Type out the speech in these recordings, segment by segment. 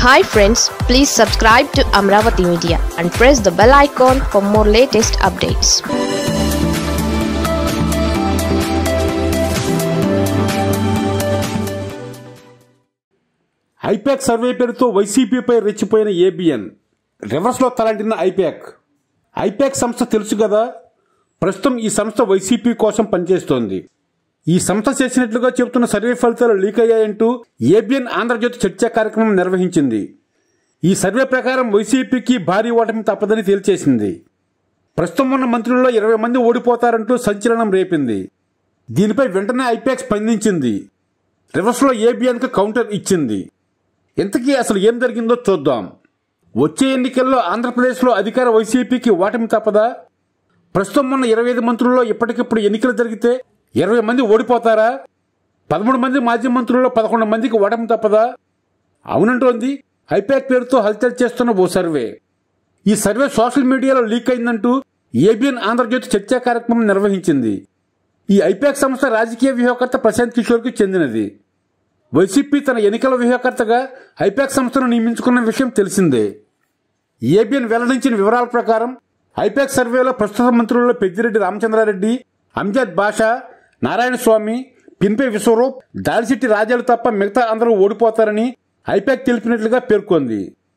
hi friends please subscribe to Amaravati media and press the bell icon for more latest updates IPAC survey పేరుతో వైసీపీపై రెచ్చిపోయిన ABN రివర్స్లో తలంటిన I-PAC I-PAC సంస్థ తెలుసు కదా ప్రస్తుతం ఈ సంస్థ వైసీపీ కోసం పనిచేస్తోంది ఈ సంస్థ చేసినట్లుగా చెబుతున్న సర్వే ఫలితాలు లీక్ అయ్యాయంటూ ఏబిఎన్ ఆంధ్రజ్యోతి చర్చా కార్యక్రమం నిర్వహించింది ఈ సర్వే ప్రకారం వైసీపీకి భారీ ఓటమి తప్పదని తేల్చేసింది ప్రస్తుతం ఉన్న మంత్రుల్లో ఇరవై మంది ఓడిపోతారంటూ సంచలనం రేపింది దీనిపై వెంటనే ఐపాక్ స్పందించింది రివర్స్లో ఏబిఎన్కు కౌంటర్ ఇచ్చింది ఇంతకీ అసలు ఏం జరిగిందో చూద్దాం వచ్చే ఎన్నికల్లో ఆంధ్రప్రదేశ్లో అధికార వైసీపీకి ఓటమి తప్పదా ప్రస్తుతం ఉన్న ఇరవై ఐదు మంత్రుల్లో ఇప్పటికిప్పుడు ఎన్నికలు జరిగితే ఇరవై మంది ఓడిపోతారా పదమూడు మంది మాజీ మంత్రుల్లో పదకొండు మందికి ఓటమి తప్పదా అవునంటోంది ఐపాక్ పేరుతో హల్చల్ చేస్తున్న ఓ సర్వే ఈ సర్వే సోషల్ మీడియాలో లీక్ అయిందంటూ ఏబిఎన్ ఆంధ్రజ్యోతి చర్చా కార్యక్రమం నిర్వహించింది ఈ ఐపాక్ సంస్థ రాజకీయ వ్యూహకర్త ప్రశాంత్ కిషోర్కి చెందినది వైసీపీ తన ఎన్నికల వ్యూహకర్తగా ఐపాక్ సంస్థను నియమించుకున్న విషయం తెలిసిందే ఏబిఎన్ వెల్లడించిన వివరాల ప్రకారం ఐపాక్ సర్వేలో ప్రస్తుత మంత్రుల్లో పెద్దిరెడ్డి రామచంద్రారెడ్డి అంజద్ బాషా నారాయణ స్వామి పిన్పే విశ్వరూప్ దాడిశెట్టి రాజాలు తప్ప మిగతా అందరూ ఓడిపోతారని ఐపాక్ తెలిపినట్లుగా పేర్కొంది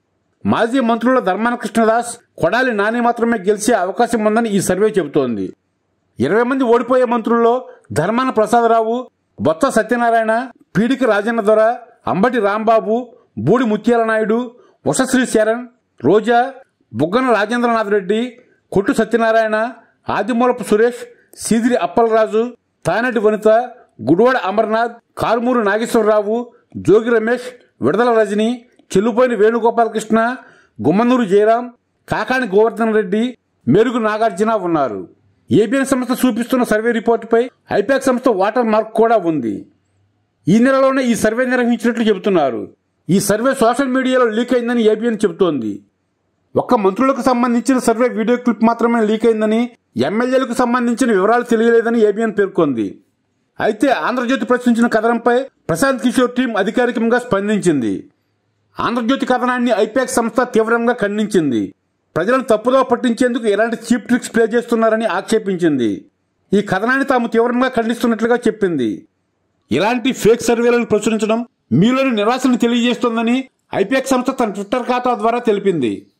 మాజీ మంత్రుల ధర్మాన కృష్ణదాస్ కొడాలి నాని మాత్రమే గెలిచే అవకాశం ఉందని ఈ సర్వే చెబుతోంది ఇరవై మంది ఓడిపోయే మంత్రుల్లో ధర్మాన ప్రసాదరావు బొత్స సత్యనారాయణ పీడికి రాజన్న దొర అంబటి రాంబాబు బూడి ముత్యాల నాయుడు ఉషశ్రీ శరణ్ రోజా బుగ్గన రాజేంద్రనాథ్ రెడ్డి కొట్టు సత్యనారాయణ ఆదిమూలపు సురేష్ సీదిరి అప్పలరాజు తానటి వనిత గుడివాడ అమర్నాథ్ కారుమూరు నాగేశ్వరరావు జోగి రమేష్ విడదల రజని చెల్లుపోయిన వేణుగోపాలకృష్ణ గుమ్మనూరు జయరాం కాకాని గోవర్ధన్ రెడ్డి మెరుగు నాగార్జున ఉన్నారు ఏబిఎన్ సంస్థ చూపిస్తున్న సర్వే రిపోర్టుపై ఐపాక్ సంస్థ వాటర్ మార్క్ కూడా ఉంది ఈ నెలలోనే ఈ సర్వే నిర్వహించినట్లు చెబుతున్నారు ఈ సర్వే సోషల్ మీడియాలో లీక్ అయిందని ఏబిఎన్ చెబుతోంది ఒక్క మంత్రులకు సంబంధించిన సర్వే వీడియో క్లిప్ మాత్రమే లీక్ అయిందని ఎమ్మెల్యేలకు సంబంధించిన వివరాలు తెలియలేదని ఏబిఎన్ పేర్కొంది అయితే ఆంధ్రజ్యోతి ప్రశ్నించిన కథనంపై ప్రశాంత్ కిషోర్ టీం అధికారికంగా స్పందించింది ఆంధ్రజ్యోతి కథనాన్ని ఐపాక్ సంస్థ తీవ్రంగా ఖండించింది ప్రజలను తప్పుదో పట్టించేందుకు ఎలాంటి చీప్ ట్రిక్స్ ప్లే చేస్తున్నారని ఆక్షేపించింది ఈ కథనాన్ని తాము తీవ్రంగా ఖండిస్తున్నట్లుగా చెప్పింది ఇలాంటి ఫేక్ సర్వేలను ప్రచురించడం మీలోని నిరాశను తెలియజేస్తోందని ఐపాక్ సంస్థ తన ట్విట్టర్ ఖాతా ద్వారా తెలిపింది